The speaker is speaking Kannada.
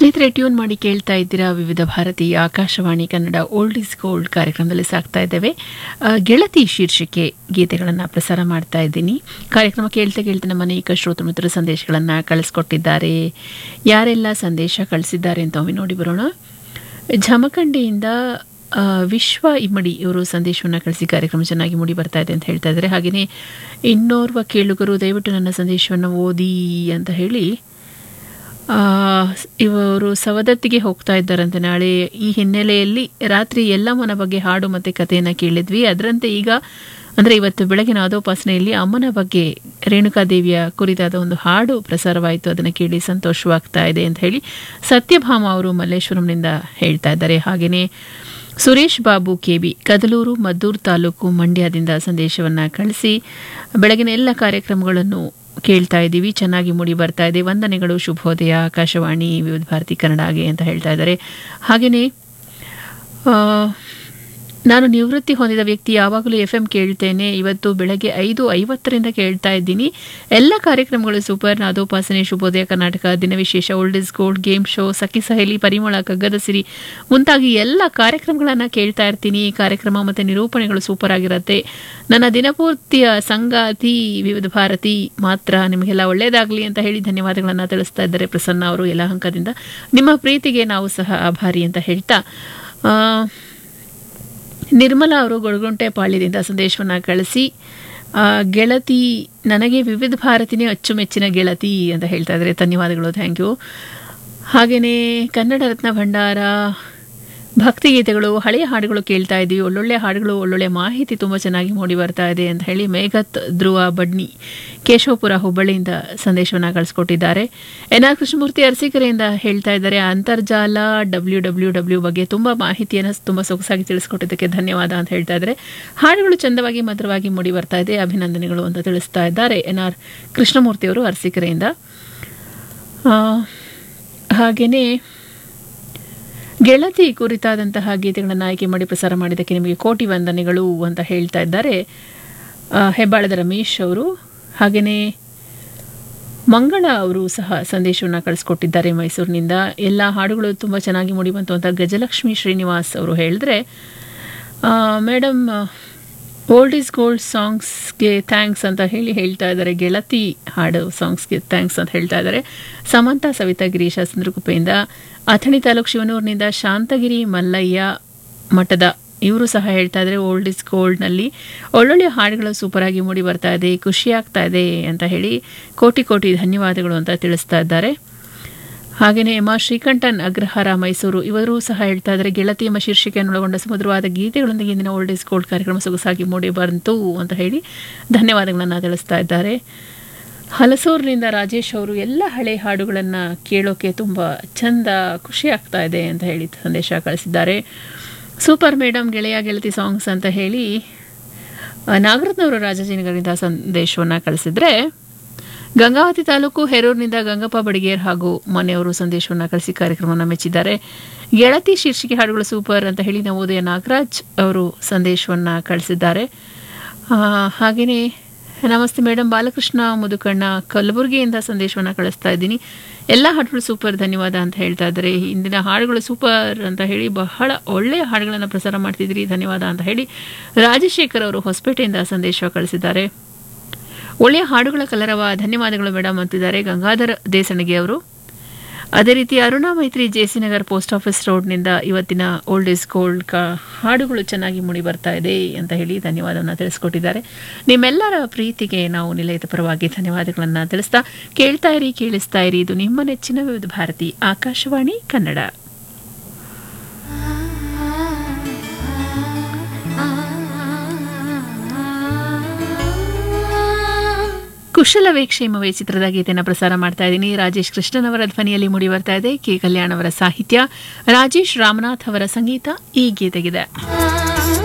ಸ್ನೇಹಿತರೆ ಟ್ಯೂನ್ ಮಾಡಿ ಕೇಳ್ತಾ ಇದ್ದೀರಾ ವಿವಿಧ ಭಾರತೀಯ Akashvani Kannada old is gold ಕಾರ್ಯಕ್ರಮದಲ್ಲಿ ಸಾಕ್ತಾ ಇದ್ದೇವೆ ಆ, ಗೆಳತಿ ಶೀರ್ಷಿಕೆ ಗೀತೆಗಳನ್ನು ಪ್ರಸಾರ ಮಾಡ್ತಾ ಇದ್ದೀನಿ ಕಾರ್ಯಕ್ರಮ ಕೇಳ್ತಾ ಕೇಳ್ತಾ ನಮ್ಮ ಅನೇಕ ಶ್ರೋತೃ ಮಿತ್ರರು ಸಂದೇಶಗಳನ್ನು ಕಳಿಸ್ಕೊಟ್ಟಿದ್ದಾರೆ ಯಾರೆಲ್ಲ ಸಂದೇಶ ಕಳಿಸಿದ್ದಾರೆ ಅಂತ ಒಮ್ಮೆ ನೋಡಿ ಬರೋಣ ಜಮಖಂಡಿಯಿಂದ ಆ, ವಿಶ್ವ ಇಮ್ಮಡಿ ಇವರು ಸಂದೇಶವನ್ನು ಕಳಿಸಿ ಕಾರ್ಯಕ್ರಮ ಚೆನ್ನಾಗಿ ಮೂಡಿ ಬರ್ತಾ ಇದೆ ಅಂತ ಹೇಳ್ತಾ ಇದ್ದಾರೆ ಹಾಗೆಯೇ ಇನ್ನೋರ್ವ ಕೇಳುಗರು ದಯವಿಟ್ಟು ನನ್ನ ಸಂದೇಶವನ್ನು ಓದಿ ಅಂತ ಹೇಳಿ ಆ, ಇವರು ಸವದತ್ತಿಗೆ ಹೋಗ್ತಾ ಇದ್ದಾರಂತೆ ನಾಳೆ ಈ ಹಿನ್ನೆಲೆಯಲ್ಲಿ ರಾತ್ರಿ ಎಲ್ಲಮ್ಮನ ಬಗ್ಗೆ ಹಾಡು ಮತ್ತು ಕಥೆಯನ್ನು ಕೇಳಿದ್ವಿ ಅದರಂತೆ ಈಗ ಅಂದರೆ ಇವತ್ತು ಬೆಳಗಿನ ಆದೋಪಾಸನೆಯಲ್ಲಿ ಅಮ್ಮನ ಬಗ್ಗೆ ರೇಣುಕಾದೇವಿಯ ಕುರಿತಾದ ಒಂದು ಹಾಡು ಪ್ರಸಾರವಾಯಿತು ಅದನ್ನು ಕೇಳಿ ಸಂತೋಷವಾಗ್ತಾ ಇದೆ ಅಂತ ಹೇಳಿ ಸತ್ಯಭಾಮ ಅವರು ಮಲ್ಲೇಶ್ವರಂನಿಂದ ಹೇಳ್ತಾ ಇದ್ದಾರೆ ಹಾಗೆಯೇ ಸುರೇಶ್ ಬಾಬು ಕೆಬಿ ಕದಲೂರು ಮದ್ದೂರು ತಾಲೂಕು ಮಂಡ್ಯದಿಂದ ಸಂದೇಶವನ್ನು ಕಳಿಸಿ ಬೆಳಗಿನ ಎಲ್ಲ ಕಾರ್ಯಕ್ರಮಗಳನ್ನು ಕೇಳ್ತಾ ಇದ್ದೀವಿ ಚೆನ್ನಾಗಿ ಮೂಡಿ ಬರ್ತಾ ಇದೆ ವಂದನೆಗಳು ಶುಭೋದಯ ಆಕಾಶವಾಣಿ ವಿವಿಧ ಭಾರತಿ ಕನ್ನಡಗೆ ಅಂತ ಹೇಳ್ತಾ ಇದ್ದಾರೆ ಹಾಗೆಯೇ ಆ, ನಾನು ನಿವೃತ್ತಿ ಹೊಂದಿದ ವ್ಯಕ್ತಿ ಯಾವಾಗಲೂ ಎಫ್ ಎಂ ಕೇಳ್ತೇನೆ ಇವತ್ತು ಬೆಳಗ್ಗೆ ಐದು ಐವತ್ತರಿಂದ ಕೇಳ್ತಾ ಇದ್ದೀನಿ ಎಲ್ಲ ಕಾರ್ಯಕ್ರಮಗಳು ಸೂಪರ್ ನಾದೋಪಾಸನೆ ಶುಭೋದಯ ಕರ್ನಾಟಕ ದಿನವಿಶೇಷ old is gold game show Sakhi Saheli ಪರಿಮಳ ಕಗ್ಗದ ಸಿರಿ ಮುಂತಾಗಿ ಎಲ್ಲ ಕಾರ್ಯಕ್ರಮಗಳನ್ನು ಕೇಳ್ತಾ ಇರ್ತೀನಿ ಈ ಕಾರ್ಯಕ್ರಮ ಮತ್ತು ನಿರೂಪಣೆಗಳು ಸೂಪರ್ ಆಗಿರುತ್ತೆ ನನ್ನ ದಿನಪೂರ್ತಿಯ ಸಂಗಾತಿ ವಿವಿಧ ಭಾರತಿ ಮಾತ್ರ ನಿಮಗೆಲ್ಲ ಒಳ್ಳೆಯದಾಗಲಿ ಅಂತ ಹೇಳಿ ಧನ್ಯವಾದಗಳನ್ನು ತಿಳಿಸ್ತಾ ಇದ್ದಾರೆ ಪ್ರಸನ್ನ ಅವರು ಯಲಹಂಕದಿಂದ ನಿಮ್ಮ ಪ್ರೀತಿಗೆ ನಾವು ಸಹ ಆಭಾರಿ ಅಂತ ಹೇಳ್ತಾ ಆ, ನಿರ್ಮಲಾ ಅವರು ಗೊಳಗುಂಟೆ ಪಾಳ್ಯದಿಂದ ಸಂದೇಶವನ್ನು ಕಳಿಸಿ ಆ, ಗೆಳತಿ ನನಗೆ ವಿವಿಧ ಭಾರತಿನೇ ಅಚ್ಚುಮೆಚ್ಚಿನ ಗೆಳತಿ ಅಂತ ಹೇಳ್ತಾ ಇದ್ದಾರೆ ಧನ್ಯವಾದಗಳು ಥ್ಯಾಂಕ್ ಯು ಹಾಗೆಯೇ ಕನ್ನಡ ರತ್ನ ಭಂಡಾರ ಭಕ್ತಿಗೀತೆಗಳು ಹಳೆಯ ಹಾಡುಗಳು ಕೇಳ್ತಾ ಇದ್ದೀವಿ ಒಳ್ಳೊಳ್ಳೆ ಹಾಡುಗಳು ಒಳ್ಳೊಳ್ಳೆ ಮಾಹಿತಿ ತುಂಬ ಚೆನ್ನಾಗಿ ಮೂಡಿ ಬರ್ತಾ ಇದೆ ಅಂತ ಹೇಳಿ ಮೇಘತ್ ಧ್ರುವ ಬಡ್ನಿ ಕೇಶವಪುರ ಹುಬ್ಬಳ್ಳಿಯಿಂದ ಸಂದೇಶವನ್ನು ಕಳಿಸ್ಕೊಟ್ಟಿದ್ದಾರೆ ಎನ್ ಆರ್ ಕೃಷ್ಣಮೂರ್ತಿ ಅರಸೀಕೆರೆಯಿಂದ ಹೇಳ್ತಾ ಇದ್ದಾರೆ ಅಂತರ್ಜಾಲ ಡಬ್ಲ್ಯೂ ಡಬ್ಲ್ಯೂ ಡಬ್ಲ್ಯೂ ಬಗ್ಗೆ ತುಂಬ ಮಾಹಿತಿಯನ್ನು ತುಂಬ ಸೊಗಸಾಗಿ ತಿಳಿಸ್ಕೊಟ್ಟಿದ್ದಕ್ಕೆ ಧನ್ಯವಾದ ಅಂತ ಹೇಳ್ತಾ ಇದ್ದಾರೆ ಹಾಡುಗಳು ಚಂದವಾಗಿ ಮಧುರವಾಗಿ ಮೂಡಿ ಬರ್ತಾ ಇದೆ ಅಭಿನಂದನೆಗಳು ಅಂತ ತಿಳಿಸ್ತಾ ಇದ್ದಾರೆ ಎನ್ ಆರ್ ಕೃಷ್ಣಮೂರ್ತಿಯವರು ಅರಸೀಕೆರೆಯಿಂದ ಹಾಗೆಯೇ ಗೆಳತಿ ಕುರಿತಾದಂತಹ ಗೀತೆಗಳನ್ನು ಆಯ್ಕೆ ಮಾಡಿ ಪ್ರಸಾರ ಮಾಡಿದ್ದಕ್ಕೆ ನಿಮಗೆ ಕೋಟಿ ವಂದನೆಗಳು ಅಂತ ಹೇಳ್ತಾ ಇದ್ದಾರೆ ಆ, ಹೆಬ್ಬಾಳದ ರಮೇಶ್ ಅವರು ಹಾಗೆಯೇ ಮಂಗಳ ಅವರು ಸಹ ಸಂದೇಶವನ್ನು ಕಳಿಸ್ಕೊಟ್ಟಿದ್ದಾರೆ ಮೈಸೂರಿನಿಂದ ಎಲ್ಲ ಹಾಡುಗಳು ತುಂಬ ಚೆನ್ನಾಗಿ ಮೂಡಿ ಬಂತು ಅಂತ ಗಜಲಕ್ಷ್ಮಿ ಶ್ರೀನಿವಾಸ್ ಅವರು ಹೇಳಿದ್ರೆ ಮೇಡಮ್ ಓಲ್ಡ್ ಈಸ್ ಗೋಲ್ಡ್ ಸಾಂಗ್ಸ್ಗೆ ಥ್ಯಾಂಕ್ಸ್ ಅಂತ ಹೇಳಿ ಹೇಳ್ತಾ ಇದ್ದಾರೆ ಗೆಳತಿ ಹಾಡು ಸಾಂಗ್ಸ್ಗೆ ಥ್ಯಾಂಕ್ಸ್ ಅಂತ ಹೇಳ್ತಾ ಇದ್ದಾರೆ ಸಮಂತ ಸವಿತಾ ಗಿರೀಶ ಚಂದ್ರಗುಪ್ಪೆಯಿಂದ ಅಥಣಿ ತಾಲೂಕು ಶಿವನೂರಿನಿಂದ ಶಾಂತಗಿರಿ ಮಲ್ಲಯ್ಯ ಮಠದ ಇವರು ಸಹ ಹೇಳ್ತಾ ಇದ್ದಾರೆ ಓಲ್ಡ್ ಇಸ್ ಗೋಲ್ಡ್ನಲ್ಲಿ ಒಳ್ಳೊಳ್ಳೆ ಹಾಡುಗಳು ಸೂಪರ್ ಆಗಿ ಮೂಡಿ ಬರ್ತಾ ಇದೆ ಖುಷಿ ಆಗ್ತಾ ಇದೆ ಅಂತ ಹೇಳಿ ಕೋಟಿ ಕೋಟಿ ಧನ್ಯವಾದಗಳು ಅಂತ ತಿಳಿಸ್ತಾ ಇದ್ದಾರೆ ಹಾಗೆಯೇ ಎಂ ಆರ್ ಶ್ರೀಕಂಠನ್ ಅಗ್ರಹಾರ ಮೈಸೂರು ಇವರು ಸಹ ಹೇಳ್ತಾ ಇದ್ದಾರೆ ಗೆಳತಿ ಎಂಬ ಶೀರ್ಷಿಕೆಯನ್ನು ಒಳಗೊಂಡ ಸುಮಧುರವಾದ ಗೀತೆಗಳೊಂದಿಗೆ ಇಂದಿನ ಓಲ್ಡ್ ಇಸ್ ಗೋಲ್ಡ್ ಕಾರ್ಯಕ್ರಮ ಸೊಗಸಾಗಿ ಮೂಡಿ ಬಂತು ಅಂತ ಹೇಳಿ ಧನ್ಯವಾದಗಳನ್ನು ತಿಳಿಸ್ತಾ ಇದ್ದಾರೆ ಹಲಸೂರಿನಿಂದ ರಾಜೇಶ್ ಅವರು ಎಲ್ಲ ಹಳೆ ಹಾಡುಗಳನ್ನು ಕೇಳೋಕೆ ತುಂಬ ಚಂದ ಖುಷಿ ಆಗ್ತಾ ಇದೆ ಅಂತ ಹೇಳಿ ಸಂದೇಶ ಕಳಿಸಿದ್ದಾರೆ ಸೂಪರ್ ಮೇಡಮ್ ಗೆಳೆಯ ಗೆಳತಿ ಸಾಂಗ್ಸ್ ಅಂತ ಹೇಳಿ ಆ, ನಾಗರತ್ನವರು ರಾಜಾಜಿನಗರದಿಂದ ಸಂದೇಶವನ್ನು ಕಳಿಸಿದ್ರೆ ಗಂಗಾವತಿ ತಾಲೂಕು ಹೆರೂರಿನಿಂದ ಗಂಗಪ್ಪ ಬಡಿಗೇರ್ ಹಾಗೂ ಮನೆಯವರು ಸಂದೇಶವನ್ನು ಕಳಿಸಿ ಕಾರ್ಯಕ್ರಮವನ್ನು ಮೆಚ್ಚಿದ್ದಾರೆ ಗೆಳತಿ ಶೀರ್ಷಿಕೆ ಹಾಡುಗಳು ಸೂಪರ್ ಅಂತ ಹೇಳಿ ನವೋದಯ ನಾಗರಾಜ್ ಅವರು ಸಂದೇಶವನ್ನು ಕಳಿಸಿದ್ದಾರೆ ಹಾಗೆಯೇ ನಮಸ್ತೆ ಮೇಡಮ್ ಬಾಲಕೃಷ್ಣ ಮುದುಕಣ್ಣ ಕಲಬುರಗಿಯಿಂದ ಸಂದೇಶವನ್ನು ಕಳಿಸ್ತಾ ಇದ್ದೀನಿ ಎಲ್ಲ ಹಾಡುಗಳು ಸೂಪರ್ ಧನ್ಯವಾದ ಅಂತ ಹೇಳ್ತಾ ಇದ್ದಾರೆ ಇಂದಿನ ಹಾಡುಗಳು ಸೂಪರ್ ಅಂತ ಹೇಳಿ ಬಹಳ ಒಳ್ಳೆಯ ಹಾಡುಗಳನ್ನು ಪ್ರಸಾರ ಮಾಡ್ತಿದ್ದೀರಿ ಧನ್ಯವಾದ ಅಂತ ಹೇಳಿ ರಾಜಶೇಖರ್ ಅವರು ಹೊಸಪೇಟೆಯಿಂದ ಸಂದೇಶ ಕಳಿಸಿದ್ದಾರೆ ಒಳ್ಳೆಯ ಹಾಡುಗಳ ಕಲರವ ಧನ್ಯವಾದಗಳು ಮೇಡಮ್ ಅಂತಿದ್ದಾರೆ ಗಂಗಾಧರ್ ದೇಸಣಿಗೆ ಅವರು ಅದೇ ರೀತಿ Aruna Maitri JC Nagar post office ರೋಡ್ನಿಂದ ಇವತ್ತಿನ ಓಲ್ಡ್ ಇಸ್ ಗೋಲ್ಡ್ ಕ ಹಾಡುಗಳು ಚೆನ್ನಾಗಿ ಮೂಡಿ ಬರ್ತಾ ಇದೆ ಅಂತ ಹೇಳಿ ಧನ್ಯವಾದವನ್ನು ತಿಳಿಸ್ಕೊಟ್ಟಿದ್ದಾರೆ ನಿಮ್ಮೆಲ್ಲರ ಪ್ರೀತಿಗೆ ನಾವು ನಿಲಯದ ಪರವಾಗಿ ಧನ್ಯವಾದಗಳನ್ನು ತಿಳಿಸ್ತಾ ಕೇಳ್ತಾ ಇರಿ ಕೇಳಿಸ್ತಾ ಇರಿ ಇದು ನಿಮ್ಮ ನೆಚ್ಚಿನ ವಿವಿಧ ಭಾರತಿ ಆಕಾಶವಾಣಿ ಕನ್ನಡ ಕುಶಲವೇ ಕ್ಷೇಮವೇ ಚಿತ್ರದ ಗೀತೆಯನ್ನು ಪ್ರಸಾರ ಮಾಡ್ತಾ ಇದ್ದೀನಿ ರಾಜೇಶ್ ಕೃಷ್ಣನ್ ಅವರ ಧ್ವನಿಯಲ್ಲಿ ಮೂಡಿ ಬರ್ತಾ ಇದೆ ಕೆ ಕಲ್ಯಾಣ್ ಅವರ ಸಾಹಿತ್ಯ ರಾಜೇಶ್ ರಾಮನಾಥ್ ಅವರ ಸಂಗೀತ ಈ ಗೀತೆಗಿದೆ ಆ